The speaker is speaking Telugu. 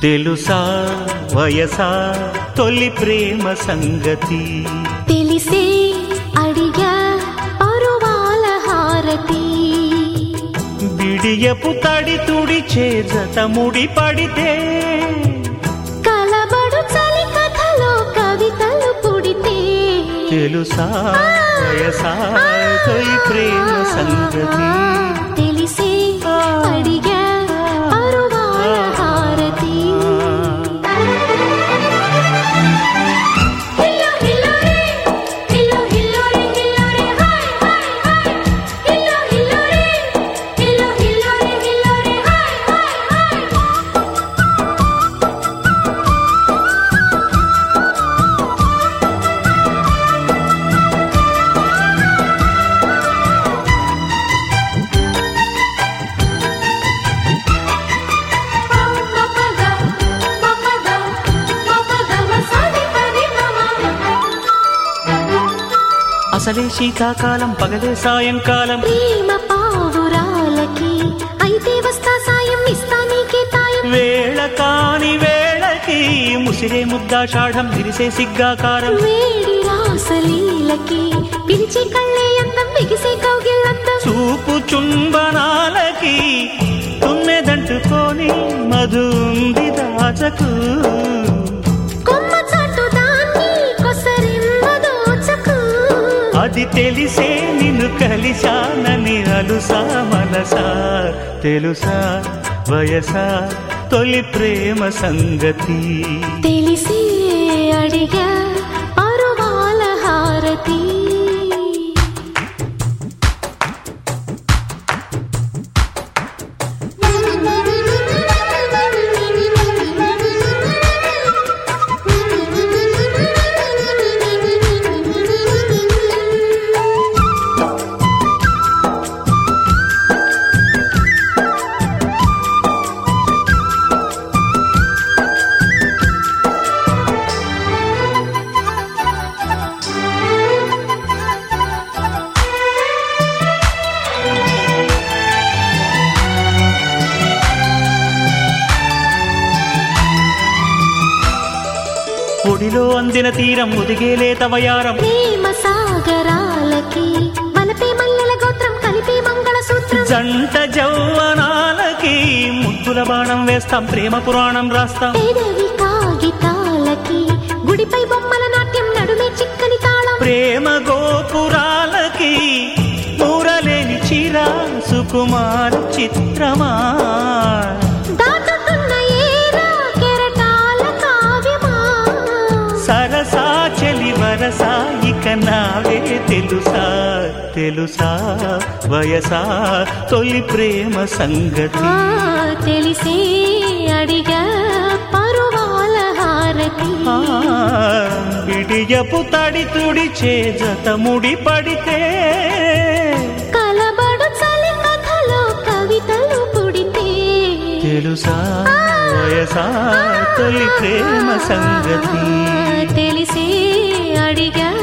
తెలుసా వయసా తొలి ప్రేమ సంగతి తెలిసే అడిగా పరువాల హారతి బిడియపు తడి తుడి చేజత ముడి పడితే కలబడు చలి కథలో కవితలు పుడితే తెలుసా వయసా తొలి ప్రేమ సంగతి తెలిసే అడిగా పరువాల హారతి హిల్లో హిల్లో రే హిల్లో హిల్లో రే హిల్లో రే హాయ్ హాయ్ హాయ్ హిల్లో హిల్లో రే హిల్లో హిల్లో రే హిల్లో రే హాయ్ హాయ్ హాయ్ అసలే శీతాకాలం పగలే సాయంకాలం ప్రేమ పావురాలకి అయితే వస్తా సాయం ఇస్తా నీకే తాయం వేళ కాని వేళకి ముసిరే ముద్దాషాఢం విరిసే సిగ్గాకారం వేడి రాసలీలకి పిలిచే కళ్ళే అందం బిగిసే కౌగిళ్ళందం చూపు చుంబనాలకి తుమ్మెదంటుకొని మధు ఉంది దాచకు కొమ్మ చాటు దాన్ని కొసరిమ్మ దోచకు అది తెలిసే నిన్ను కలిశానని అలుసా మనసా తెలుసా వయసా తొలి ప్రేమ సంగతి తెలిసే అడిగా పరువాల హారతి ఒడిలో అందిన తీరం ముదిగేలే తవయారం ప్రేమ సాగరాలకి వలపే మల్లెల గోత్రం కలిపే మంగళ సూత్రం జంట జౌవనాలకి ముద్దుల బాణం వేస్తాం ప్రేమ పురాణం రాస్తాం పెదవి కాగితాలకి గుడిపై బొమ్మల నాట్యం నడుమే చిక్కని తాళం ప్రేమ గోపురాలకి మూరలేని చిరా సుకుమార చిత్రమా దాటుతున్న ఏరా కెరటాల కావ్యమా సరసా చెలి వరసా ఇక నావే తెలుసా తెలుసా వయసా తొలి ప్రేమ సంగతి ఆ, తెలిసే అడిగా పరువాల హారతి ఆ, బిడియపు తడి తుడి చేజత ముడి పడితే కలబడు చలి కథలో కవితలు పుడితే తెలుసా వయసా తొలి ప్రేమ సంగతి తెలిసే అడిగా